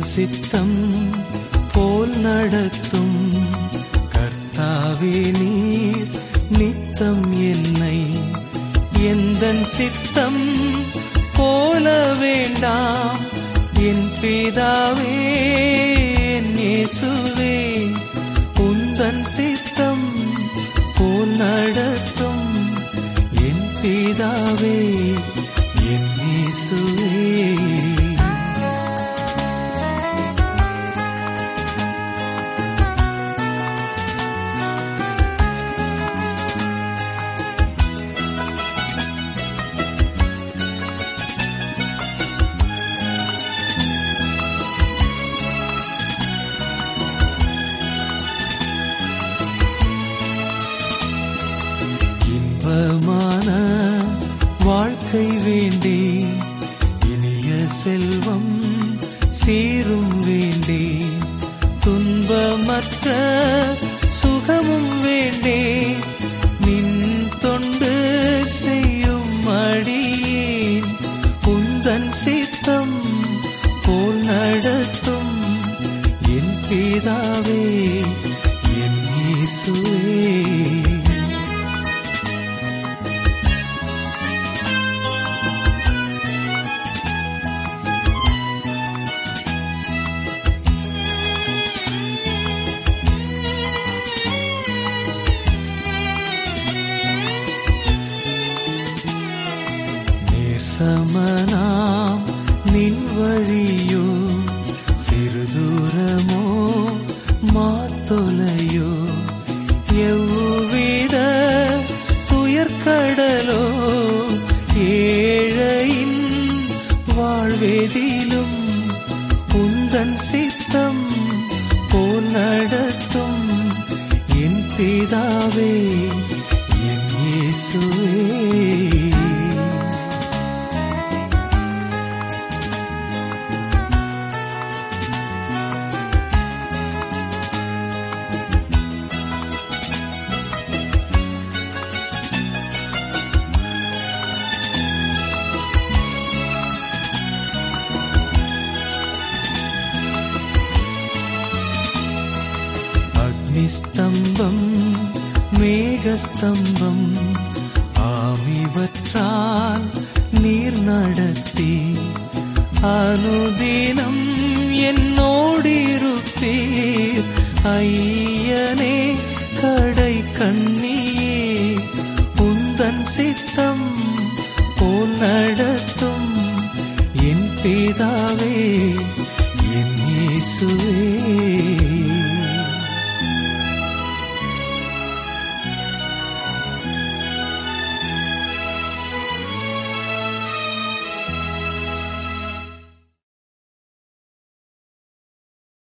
சித்தம் போல் நடத்தும் கர்த்தாவே நீர் நித்தம் என்னை எந்தன் சித்தம் போல வேண்டாம் என் பிதாவே என் இயேசுவே உந்தன் சித்தம் போல் நடத்தும் என் பிதாவே என் இயேசுவே இன்பமான வாழ்க்கை வேண்டே இனிய செல்வம் சீரும் வேண்டே துன்பமற்ற சுகமும் வேண்டே நின் தொண்டு செய்யும் அடியேன் உந்தன் சித்தம் போல் நடத்தும் என் பிதாவே என் இயேசுவே நேசமனாம் நின் வழியோ சிறு தூரமோ மாத்தொலையோ எவ்வித துயர்கடலோ ஏழையின் வாழ்வெதிலும் உந்தன் சித்தம் போல் நடத்தும் என் பிதாவே என் இயேசுவே அக்னிஸ்தம்பம் மேகஸ்தம்பம் ஆமிவற்றால் நீர் நடத்தி அனுதினம் என்னோடிருப்பீர் ஐயனே கடை கண்ணியே உந்தன் சித்தம் போல் நடத்தும் என் பிதாவே என் இயேசுவே